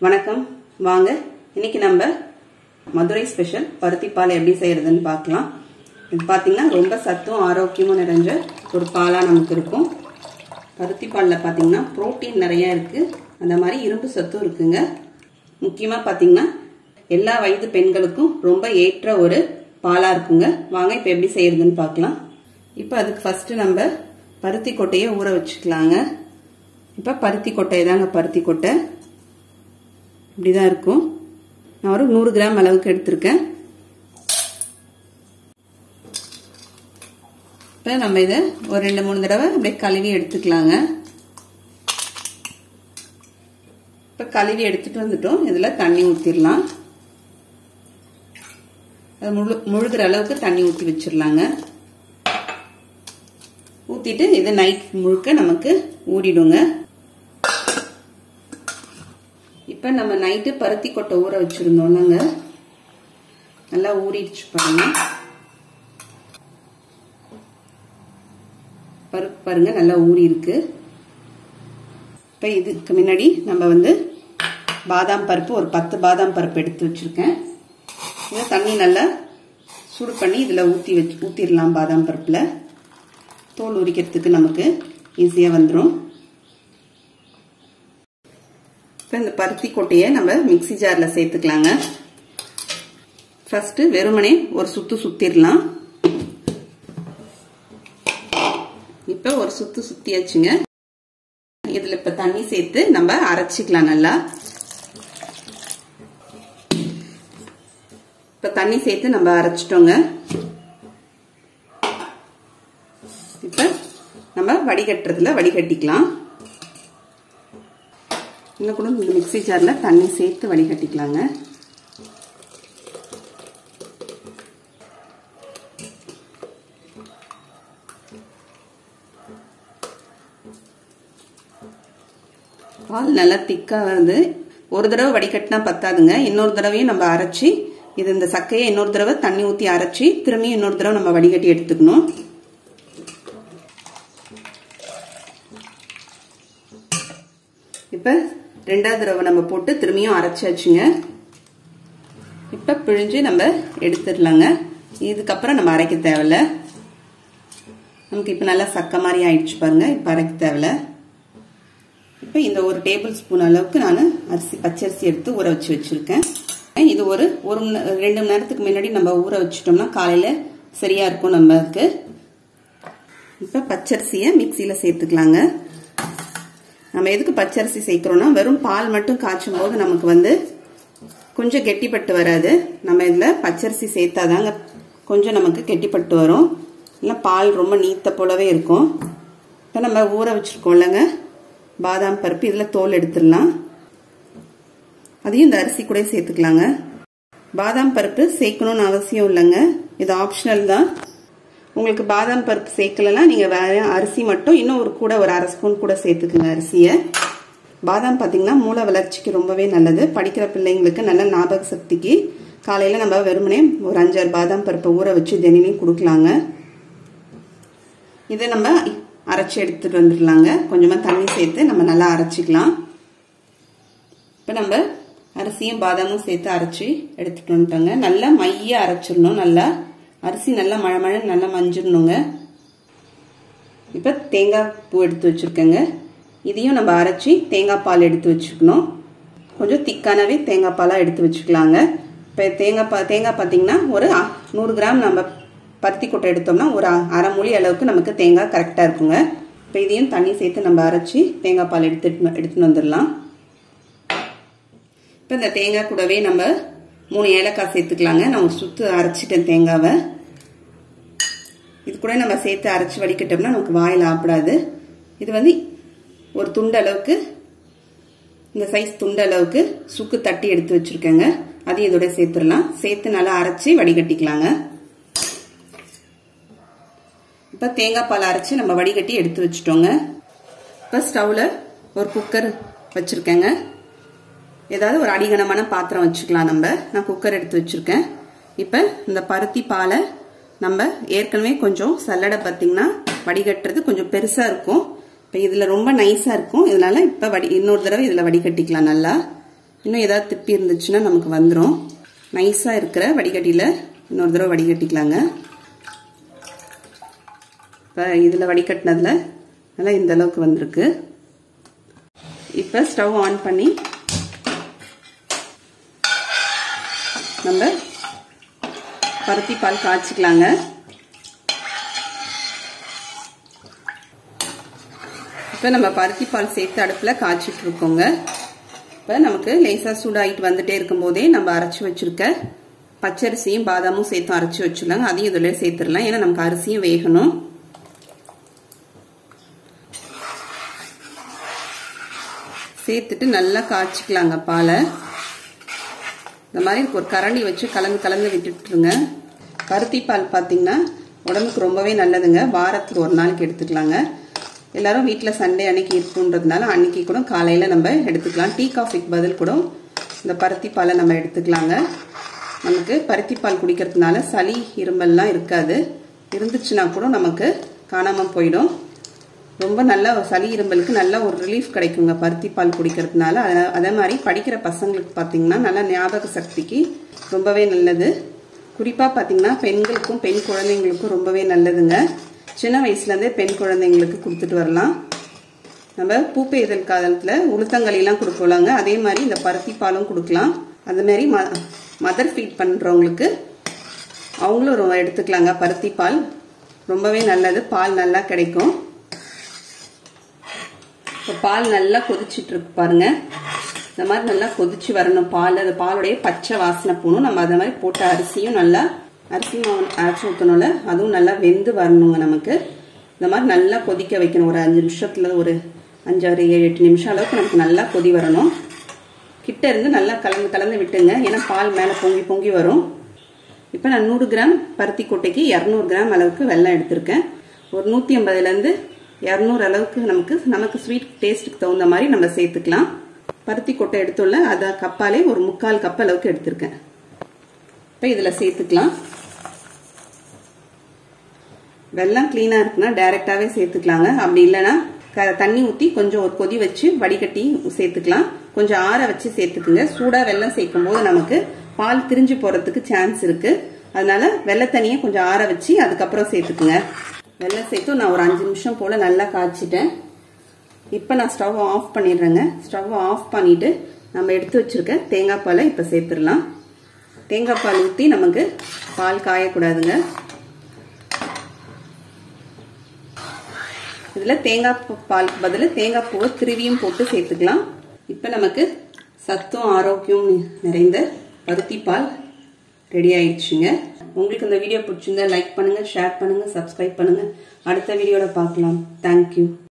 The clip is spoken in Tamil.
வணக்கம் வாங்க இன்னைக்கு நம்ம மதுரை ஸ்பெஷல் பருத்தி பால் எப்படி செய்யறதுன்னு பார்க்கலாம் இது பார்த்தீங்கன்னா ரொம்ப சத்தும் ஆரோக்கியமும் நிறைஞ்ச ஒரு பாலாக நமக்கு இருக்கும் பருத்தி பாலில் பார்த்தீங்கன்னா புரோட்டீன் நிறையா இருக்குது அந்த மாதிரி இரும்பு சத்தும் இருக்குங்க முக்கியமாக பார்த்தீங்கன்னா எல்லா வயது பெண்களுக்கும் ரொம்ப ஏற்ற ஒரு பாலாக இருக்குங்க வாங்க இப்போ எப்படி செய்யறதுன்னு பார்க்கலாம் இப்போ அதுக்கு ஃபஸ்ட்டு நம்ம பருத்தி கொட்டையை ஊற வச்சுக்கலாங்க இப்போ பருத்தி கொட்டை தாங்க பருத்தி கொட்டை இப்படி தான் இருக்கும் நான் ஒரு நூறு கிராம் அளவுக்கு எடுத்திருக்கேன் இப்போ நம்ம இதை ஒரு ரெண்டு மூணு தடவை அப்படியே கழுவி எடுத்துக்கலாங்க இப்போ கழுவி எடுத்துட்டு வந்துட்டோம் இதில் தண்ணி ஊற்றிடலாம் அது முழு முழுகிற அளவுக்கு தண்ணி ஊற்றி வச்சிடலாங்க ஊற்றிட்டு இது நைட் முழுக்க நமக்கு ஊறிடுங்க இப்போ நம்ம நைட்டு பருத்தி கொட்டை ஊற வச்சுருந்தோம்லங்க நல்லா ஊறிடுச்சு பாருங்க பருப்பு பாருங்க நல்லா ஊறி இருக்கு இப்போ இதுக்கு முன்னாடி நம்ம வந்து பாதாம் பருப்பு ஒரு பத்து பாதாம் பருப்பு எடுத்து வச்சுருக்கேன் இதை தண்ணி நல்லா சூடு பண்ணி இதில் ஊற்றி வச்சு ஊற்றிடலாம் பாதாம் பருப்பில் தோல் உரிக்கிறதுக்கு நமக்கு ஈஸியாக வந்துடும் இப்போ இந்த பருத்தி கொட்டையை நம்ம மிக்சி ஜாரில் சேர்த்துக்கலாங்க ஃபஸ்ட்டு வெறுமனே ஒரு சுத்து சுத்திடலாம் இப்போ ஒரு சுத்து சுத்தியாச்சுங்க இதில் இப்போ தண்ணி சேர்த்து நம்ம அரைச்சிக்கலாம் நல்லா இப்போ தண்ணி சேர்த்து நம்ம அரைச்சிட்டோங்க இப்போ நம்ம வடிகட்டுறதுல வடிகட்டிக்கலாம் இன்னும் கூட இந்த மிக்சி ஜாரில் தண்ணி சேர்த்து வடிகட்டிக்கலாங்க பால் நல்லா திக்காக வருது ஒரு தடவை வடிகட்டினா பத்தாதுங்க இன்னொரு தடவையும் நம்ம அரைச்சி இது இந்த சக்கையை இன்னொரு தடவை தண்ணி ஊற்றி அரைச்சி திரும்பி இன்னொரு தடவை நம்ம வடிகட்டி எடுத்துக்கணும் இப்போ ரெண்டாவது தடவை நம்ம போட்டு திரும்பியும் அரைச்சாச்சுங்க இப்போ பிழிஞ்சு நம்ம எடுத்துடலாங்க இதுக்கப்புறம் நம்ம அரைக்க தேவையில்ல நமக்கு இப்போ நல்லா சக்க மாதிரி ஆயிடுச்சு பாருங்க இப்போ அரைக்க தேவையில்ல இப்போ இந்த ஒரு டேபிள் ஸ்பூன் அளவுக்கு நான் அரிசி பச்சரிசி எடுத்து ஊற வச்சு வச்சுருக்கேன் இது ஒரு ஒரு மணி ரெண்டு மணி நேரத்துக்கு முன்னாடி நம்ம ஊற வச்சிட்டோம்னா காலையில் சரியாக இருக்கும் நம்மளுக்கு இப்போ பச்சரிசியை மிக்சியில் சேர்த்துக்கலாங்க நம்ம எதுக்கு பச்சரிசி சேர்க்குறோம்னா வெறும் பால் மட்டும் காய்ச்சும் போது நமக்கு வந்து கொஞ்சம் கெட்டிப்பட்டு வராது நம்ம இதில் பச்சரிசி சேர்த்தாதாங்க கொஞ்சம் நமக்கு கெட்டிப்பட்டு வரும் இல்லை பால் ரொம்ப நீத்த போலவே இருக்கும் இப்போ நம்ம ஊற வச்சுருக்கோம் இல்லைங்க பாதாம் பருப்பு இதில் தோல் எடுத்துடலாம் அதையும் இந்த அரிசி கூட சேர்த்துக்கலாங்க பாதாம் பருப்பு சேர்க்கணும்னு அவசியம் இல்லைங்க இது ஆப்ஷனல் தான் உங்களுக்கு பாதாம் பருப்பு சேர்க்கலனா நீங்கள் வேற அரிசி மட்டும் இன்னும் ஒரு கூட ஒரு அரை ஸ்பூன் கூட சேர்த்துக்குங்க அரிசியை பாதாம் பார்த்தீங்கன்னா மூளை வளர்ச்சிக்கு ரொம்பவே நல்லது படிக்கிற பிள்ளைங்களுக்கு நல்ல ஞாபக சக்திக்கு காலையில் நம்ம வெறுமனே ஒரு அஞ்சாறு பாதாம் பருப்பை ஊற வச்சு தினமும் கொடுக்கலாங்க இதை நம்ம அரைச்சி எடுத்துட்டு வந்துடலாங்க கொஞ்சமாக தண்ணி சேர்த்து நம்ம நல்லா அரைச்சிக்கலாம் இப்போ நம்ம அரிசியும் பாதாமும் சேர்த்து அரைச்சி எடுத்துட்டு வந்துட்டோங்க நல்லா மைய அரைச்சிடணும் நல்லா அரிசி நல்லா மழை மழை நல்லா மஞ்சிடணுங்க இப்போ தேங்காய் பூ எடுத்து வச்சுருக்கேங்க இதையும் நம்ம அரைச்சி தேங்காய் பால் எடுத்து வச்சுக்கணும் கொஞ்சம் திக்கானவே தேங்காய் பாலாக எடுத்து வச்சுக்கலாங்க இப்போ தேங்காய் பா தேங்காய் பார்த்தீங்கன்னா ஒரு நூறு கிராம் நம்ம பருத்தி கொட்டை எடுத்தோம்னா ஒரு அரை மொழி அளவுக்கு நமக்கு தேங்காய் கரெக்டாக இருக்குங்க இப்போ இதையும் தண்ணி சேர்த்து நம்ம அரைச்சி தேங்காய் பால் எடுத்துட்டு எடுத்துன்னு வந்துடலாம் இப்போ இந்த தேங்காய் கூடவே நம்ம மூணு ஏலக்காய் சேர்த்துக்கலாங்க நான் ஒரு சுத்து அரைச்சிட்டேன் தேங்காவை இது கூட நம்ம சேர்த்து அரைச்சி வடிக்கட்டோம்னா நமக்கு வாயில் ஆப்பிடாது இது வந்து ஒரு துண்டு அளவுக்கு இந்த சைஸ் துண்டு அளவுக்கு சுக்கு தட்டி எடுத்து வச்சுருக்கேங்க அதையும் இதோட சேர்த்துடலாம் சேர்த்து நல்லா அரைச்சி வடிகட்டிக்கலாங்க இப்போ தேங்காய் பால் அரைச்சி நம்ம வடிகட்டி எடுத்து வச்சுட்டோங்க இப்போ ஸ்டவ்வில் ஒரு குக்கர் வச்சுருக்கேங்க ஏதாவது ஒரு அடிகனமான பாத்திரம் வச்சுக்கலாம் நம்ம நான் குக்கர் எடுத்து வச்சுருக்கேன் இப்போ இந்த பருத்தி பாலை நம்ம ஏற்கனவே கொஞ்சம் சல்லடை பார்த்தீங்கன்னா வடிகட்டுறது கொஞ்சம் பெருசாக இருக்கும் இப்போ இதில் ரொம்ப நைஸாக இருக்கும் இதனால இப்போ வடி இன்னொரு தடவை இதில் வடிகட்டிக்கலாம் நல்லா இன்னும் ஏதாவது திப்பி இருந்துச்சுன்னா நமக்கு வந்துடும் நைஸாக இருக்கிற வடிகட்டியில் இன்னொரு தடவை வடிகட்டிக்கலாங்க இப்போ இதில் வடிகட்டினதில் நல்லா இந்த அளவுக்கு வந்திருக்கு இப்போ ஸ்டவ் ஆன் பண்ணி நம்ம பருத்தி பால் காய்ச்சிக்கலாங்க இப்போ நம்ம பருத்தி பால் சேர்த்து அடுப்பில் காய்ச்சிட்டு இருக்கோங்க இப்போ நமக்கு லேசாக சூடாகிட்டு வந்துட்டே இருக்கும்போதே நம்ம அரைச்சி வச்சிருக்க பச்சரிசியும் பாதாமும் சேர்த்து அரைச்சி வச்சிடலாங்க அதையும் இதில் சேர்த்துடலாம் ஏன்னா நமக்கு அரிசியும் வேகணும் சேர்த்துட்டு நல்லா காய்ச்சிக்கலாங்க பாலை இந்த மாதிரி ஒரு கரண்டி வச்சு கலந்து கலந்து விட்டுட்டுருங்க பருத்தி பால் பார்த்தீங்கன்னா உடம்புக்கு ரொம்பவே நல்லதுங்க வாரத்துக்கு ஒரு நாளைக்கு எடுத்துக்கலாங்க எல்லாரும் வீட்டில் சண்டே அன்னைக்கு இருக்குன்றதுனால அன்னைக்கு கூட காலையில் நம்ம எடுத்துக்கலாம் டீ காஃபிக்கு பதில் கூட இந்த பருத்தி பாலை நம்ம எடுத்துக்கலாங்க நமக்கு பருத்தி பால் குடிக்கிறதுனால சளி இரும்பல்லாம் இருக்காது இருந்துச்சுன்னா கூட நமக்கு காணாமல் போயிடும் ரொம்ப நல்ல சளி இரும்பலுக்கு நல்ல ஒரு ரிலீஃப் கிடைக்குங்க பருத்தி பால் குடிக்கிறதுனால அதே மாதிரி படிக்கிற பசங்களுக்கு பார்த்தீங்கன்னா நல்ல ஞாபக சக்திக்கு ரொம்பவே நல்லது குறிப்பாக பார்த்தீங்கன்னா பெண்களுக்கும் பெண் குழந்தைங்களுக்கும் ரொம்பவே நல்லதுங்க சின்ன வயசுலேருந்தே பெண் குழந்தைங்களுக்கு கொடுத்துட்டு வரலாம் நம்ம பூப்பெய்தல் காலத்தில் உளுத்தங்களிலாம் கொடுக்கலாங்க அதே மாதிரி இந்த பருத்தி பாலும் கொடுக்கலாம் அது மாதிரி ம மதர் ஃபீட் பண்ணுறவங்களுக்கு அவங்களும் ரொம்ப எடுத்துக்கலாங்க பருத்தி பால் ரொம்பவே நல்லது பால் நல்லா கிடைக்கும் இப்போ பால் நல்லா கொதிச்சுட்டு இருக்கு பாருங்க இந்த மாதிரி நல்லா கொதிச்சு வரணும் பால் அது பாலுடைய பச்சை வாசனை போகணும் நம்ம அதை மாதிரி போட்ட அரிசியும் நல்லா அரிசி மாவு அரைச்சி ஊற்றணும்ல அதுவும் நல்லா வெந்து வரணுங்க நமக்கு இந்த மாதிரி நல்லா கொதிக்க வைக்கணும் ஒரு அஞ்சு நிமிஷத்தில் ஒரு அஞ்சாறு ஏழு எட்டு நிமிஷம் அளவுக்கு நமக்கு நல்லா கொதி வரணும் கிட்ட இருந்து நல்லா கலந்து கலந்து விட்டுங்க ஏன்னா பால் மேலே பொங்கி பொங்கி வரும் இப்போ நான் நூறு கிராம் பருத்தி கொட்டைக்கு இரநூறு கிராம் அளவுக்கு வெல்லம் எடுத்திருக்கேன் ஒரு நூற்றி ஐம்பதுலேருந்து இரநூறு அளவுக்கு நமக்கு நமக்கு ஸ்வீட் டேஸ்ட்டுக்கு தகுந்த மாதிரி நம்ம சேர்த்துக்கலாம் பருத்தி கொட்டை எடுத்துள்ள அதை கப்பாலே ஒரு முக்கால் கப் அளவுக்கு எடுத்திருக்கேன் இப்போ இதில் சேர்த்துக்கலாம் வெள்ளம் க்ளீனாக இருக்குன்னா டைரெக்டாகவே சேர்த்துக்கலாங்க அப்படி இல்லைன்னா க தண்ணி ஊற்றி கொஞ்சம் ஒரு கொதி வச்சு வடிகட்டி சேர்த்துக்கலாம் கொஞ்சம் ஆற வச்சு சேர்த்துக்குங்க சூடாக வெள்ளம் சேர்க்கும் போது நமக்கு பால் திரிஞ்சு போகிறதுக்கு சான்ஸ் இருக்குது அதனால வெள்ளை தண்ணியை கொஞ்சம் ஆற வச்சு அதுக்கப்புறம் சேர்த்துக்குங்க வெள்ளம் சேர்த்து நான் ஒரு அஞ்சு நிமிஷம் போல் நல்லா காய்ச்சிட்டேன் இப்போ நான் ஸ்டவ் ஆஃப் பண்ணிடுறேங்க ஸ்டவ் ஆஃப் பண்ணிவிட்டு நம்ம எடுத்து வச்சுருக்க தேங்காய் பாலை இப்போ சேர்த்துடலாம் தேங்காய் பால் ஊற்றி நமக்கு பால் காயக்கூடாதுங்க இதில் தேங்காய் பாலுக்கு பதில் தேங்காய் பூவை திருவியும் போட்டு சேர்த்துக்கலாம் இப்போ நமக்கு சத்தும் ஆரோக்கியம் நிறைந்த பருத்தி பால் ரெடி ஆயிடுச்சுங்க உங்களுக்கு இந்த வீடியோ பிடிச்சிருந்தா லைக் பண்ணுங்கள் ஷேர் பண்ணுங்கள் சப்ஸ்கிரைப் பண்ணுங்கள் அடுத்த வீடியோவில் பார்க்கலாம் தேங்க்யூ